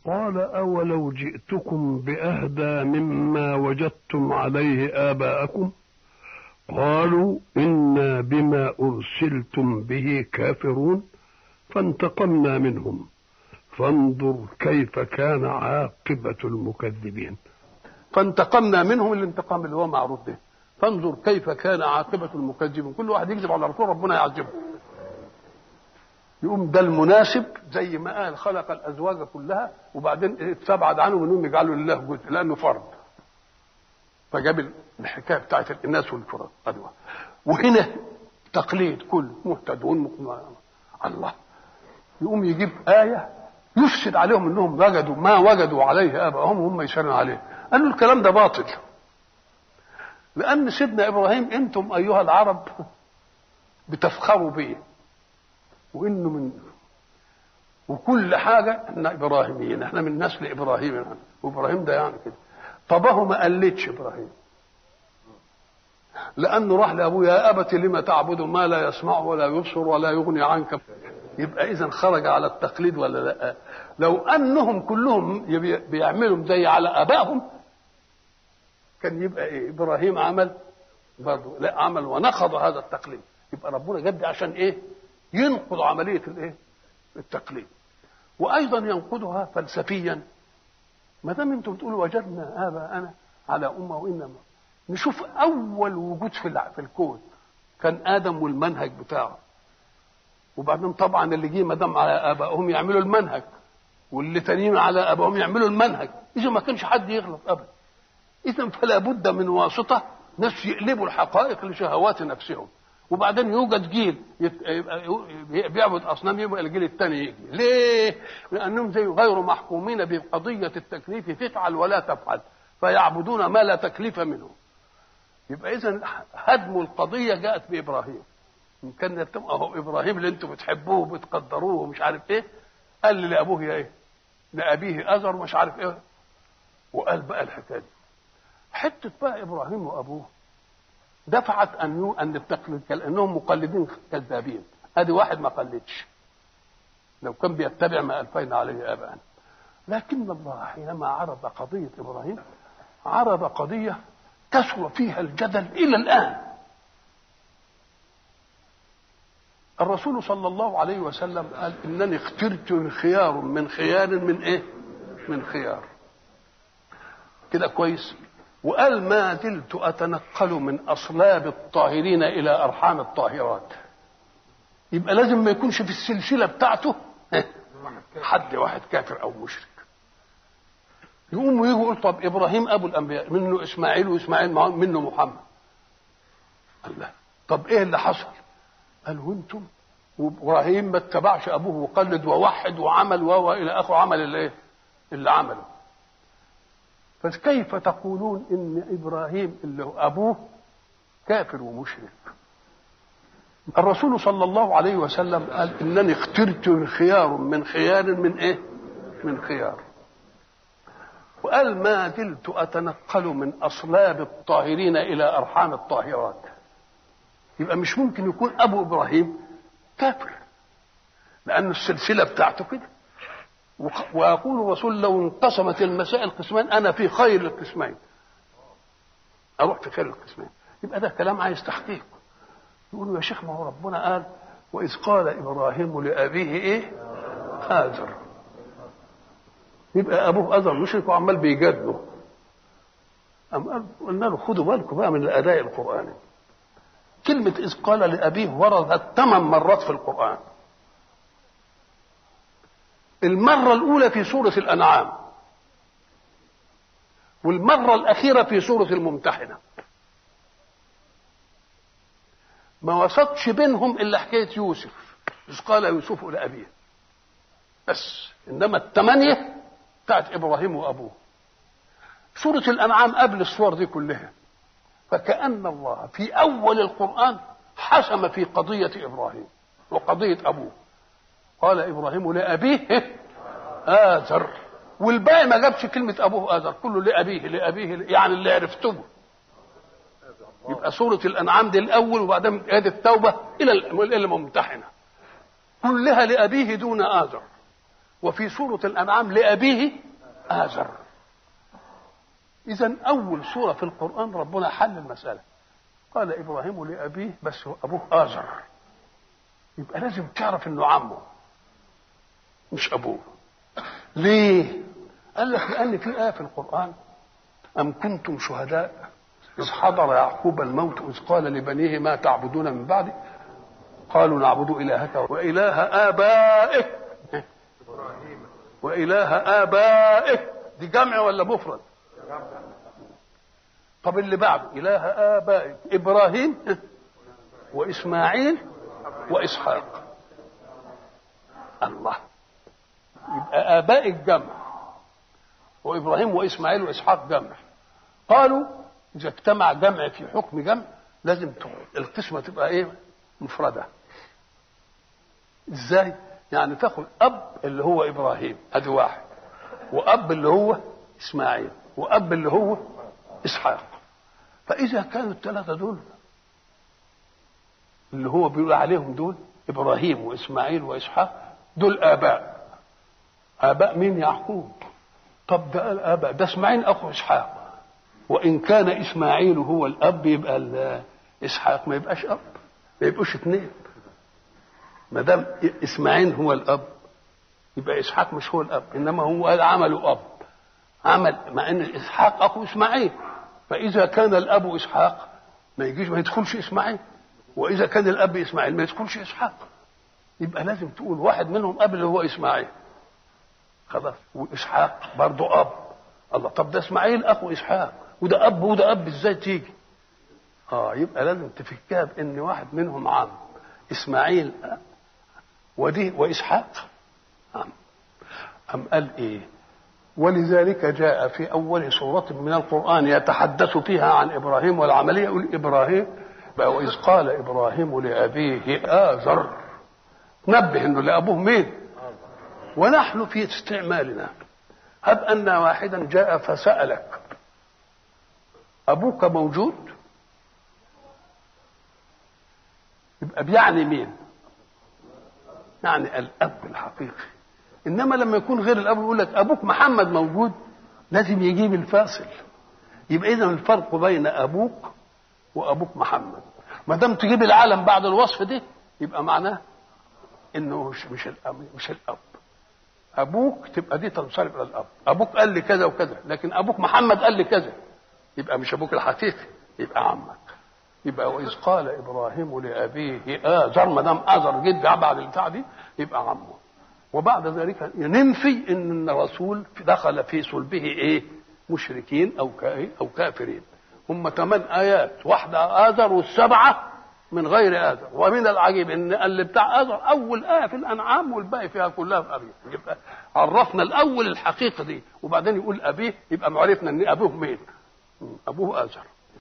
قال أولو جئتكم بأهدى مما وجدتم عليه آباءكم قالوا إنا بما أرسلتم به كافرون فانتقمنا منهم فانظر كيف كان عاقبة المكذبين فانتقمنا منهم الانتقام اللي هو معروف به فانظر كيف كان عاقبة المكذبين كل واحد يكذب على رسول ربنا يعذبه يقوم ده المناسب زي ما قال خلق الازواج كلها وبعدين استبعد عنهم انهم يجعلوا لله جزء لانه فرد فجاب الحكايه بتاعت الاناث والفرد أدوى. وهنا تقليد كل مهتدون الله يقوم يجيب ايه يفسد عليهم انهم وجدوا ما وجدوا عليه ابائهم وهم يشرون عليه قالوا الكلام ده باطل لان سيدنا ابراهيم انتم ايها العرب بتفخروا به وانه من وكل حاجه احنا ابراهيميين احنا من نسل ابراهيم يعني. وابراهيم ده يعني كده طبه ما قلتش ابراهيم لانه راح لابوه يا ابت لما تعبد ما لا يسمع ولا يبصر ولا يغني عنك يبقى اذا خرج على التقليد ولا لا لو انهم كلهم بيعملوا زي على ابائهم كان يبقى ايه ابراهيم عمل برضه لا عمل ونقض هذا التقليد يبقى ربنا جد عشان ايه ينقض عمليه الايه التقليد وايضا ينقضها فلسفيا ما دام انتم بتقولوا وجدنا اباءنا على امه وانما نشوف اول وجود في في الكون كان ادم والمنهج بتاعه وبعدين طبعا اللي جه ما دام على ابائهم يعملوا المنهج واللي تانيين على ابائهم يعملوا المنهج اذا ما كانش حد يغلط ابدا اذا فلا بد من واسطه ناس يقلبوا الحقائق لشهوات نفسهم وبعدين يوجد جيل بيعبد اصنام يبقى الجيل الثاني يجي ليه لانهم زي غير محكومين بقضيه التكليف تفعل ولا تفعل فيعبدون ما لا تكليف منه يبقى اذا هدم القضيه جاءت بابراهيم ان كان اهو ابراهيم اللي انتم بتحبوه وبتقدروه ومش عارف ايه قال لي لابوه يا ايه لابيه ازر مش عارف ايه وقال بقى الحكايه دي حته بقى ابراهيم وابوه دفعت ان ان التقليد انهم مقلدين كذابين ادي واحد ما قلدش لو كان بيتبع ما الفينا عليه اباءنا لكن الله حينما عرض قضيه ابراهيم عرض قضيه كثر فيها الجدل الى الان الرسول صلى الله عليه وسلم قال انني اخترت خيار من خيار من ايه من خيار كده كويس وقال ما زلت اتنقل من اصلاب الطاهرين الى ارحام الطاهرات يبقى لازم ما يكونش في السلسله بتاعته حد واحد كافر او مشرك يقوم ويجي يقول طب ابراهيم ابو الانبياء منه اسماعيل واسماعيل منه محمد الله طب ايه اللي حصل قال وانتم وابراهيم ما اتبعش ابوه وقلد ووحد وعمل و الى اخره عمل الايه اللي عمله فكيف تقولون ان ابراهيم اللي هو ابوه كافر ومشرك الرسول صلى الله عليه وسلم قال انني اخترت خيار من خيار من ايه من خيار وقال ما زلت اتنقل من اصلاب الطاهرين الى ارحام الطاهرات يبقى مش ممكن يكون ابو ابراهيم كافر لان السلسله بتاعته كده ويقول الرسول لو انقسمت المسائل قسمين انا في خير القسمين اروح في خير القسمين يبقى ده كلام عايز تحقيق يقولوا يا شيخ ما هو ربنا قال واذ قال ابراهيم لابيه ايه هاجر يبقى ابوه اذر مشرك وعمال بيجادله أم قال قلنا له خدوا بالكم بقى من الاداء القراني كلمه اذ قال لابيه وردت ثمان مرات في القران المرة الأولى في سورة الأنعام والمرة الأخيرة في سورة الممتحنة ما وسطش بينهم إلا حكاية يوسف إذ قال يوسف لأبيه بس إنما الثمانية بتاعت إبراهيم وأبوه سورة الأنعام قبل الصور دي كلها فكأن الله في أول القرآن حسم في قضية إبراهيم وقضية أبوه قال ابراهيم لابيه آزر والباقي ما جابش كلمة أبوه آزر كله لأبيه لأبيه يعني اللي عرفته يبقى سورة الأنعام دي الأول وبعدين هذه التوبة إلى إلى الممتحنة كلها لأبيه دون آزر وفي سورة الأنعام لأبيه آزر إذا أول سورة في القرآن ربنا حل المسألة قال إبراهيم لأبيه بس أبوه آزر يبقى لازم تعرف إنه عمه مش أبوه ليه؟ قال لك لأن في آية في القرآن أم كنتم شهداء إذ حضر يعقوب الموت إذ قال لبنيه ما تعبدون من بعدي قالوا نعبد إلهك وإله آبائك وإله آبائك دي جمع ولا مفرد طب اللي بعده إله آبائك إبراهيم وإسماعيل وإسحاق الله يبقى آباء الجمع وإبراهيم وإسماعيل وإسحاق جمع قالوا إذا اجتمع جمع في حكم جمع لازم القسمة تبقى إيه مفردة إزاي يعني تاخد أب اللي هو إبراهيم أدي واحد وأب اللي هو إسماعيل وأب اللي هو إسحاق فإذا كانوا الثلاثة دول اللي هو بيقول عليهم دول إبراهيم وإسماعيل وإسحاق دول آباء آباء مين يعقوب طب ده الآباء ده إسماعيل أخو إسحاق وإن كان إسماعيل هو الأب يبقى إسحاق ما يبقاش أب ما يبقوش اثنين ما دام إسماعيل هو الأب يبقى إسحاق مش هو الأب إنما هو قال عمله أب عمل مع إن إسحاق أخو إسماعيل فإذا كان الأب إسحاق ما يجيش ما يدخلش إسماعيل وإذا كان الأب إسماعيل ما يدخلش إسحاق يبقى لازم تقول واحد منهم أب اللي هو إسماعيل خلاص وإسحاق برضه أب الله طب ده إسماعيل أخو إسحاق وده أب وده أب إزاي تيجي؟ آه يبقى لازم تفكها بإن واحد منهم عم إسماعيل ودي وإسحاق عم أم قال إيه؟ ولذلك جاء في أول سورة من القرآن يتحدث فيها عن إبراهيم والعملية يقول إبراهيم وإذ قال إبراهيم لأبيه آزر نبه إنه لأبوه مين ونحن في استعمالنا هب أن واحدا جاء فسألك أبوك موجود يبقى بيعني مين يعني الأب الحقيقي انما لما يكون غير الاب يقول لك ابوك محمد موجود لازم يجيب الفاصل يبقى اذا الفرق بين ابوك وابوك محمد ما دام تجيب العالم بعد الوصف ده يبقى معناه انه مش مش الاب مش الاب ابوك تبقى دي تنصرف الى الاب ابوك قال لي كذا وكذا لكن ابوك محمد قال لي كذا يبقى مش ابوك الحقيقي يبقى عمك يبقى واذ قال ابراهيم لابيه ازر ما دام ازر جد بعد البتاع دي يبقى عمه وبعد ذلك ننفي ان الرسول دخل في صلبه ايه مشركين او او كافرين هم ثمان ايات واحده اذر والسبعه من غير اذر ومن العجيب ان اللي بتاع اذر اول ايه في الانعام والباقي فيها كلها في ابيه يبقى عرفنا الاول الحقيقه دي وبعدين يقول ابيه يبقى معرفنا ان ابوه مين ابوه اذر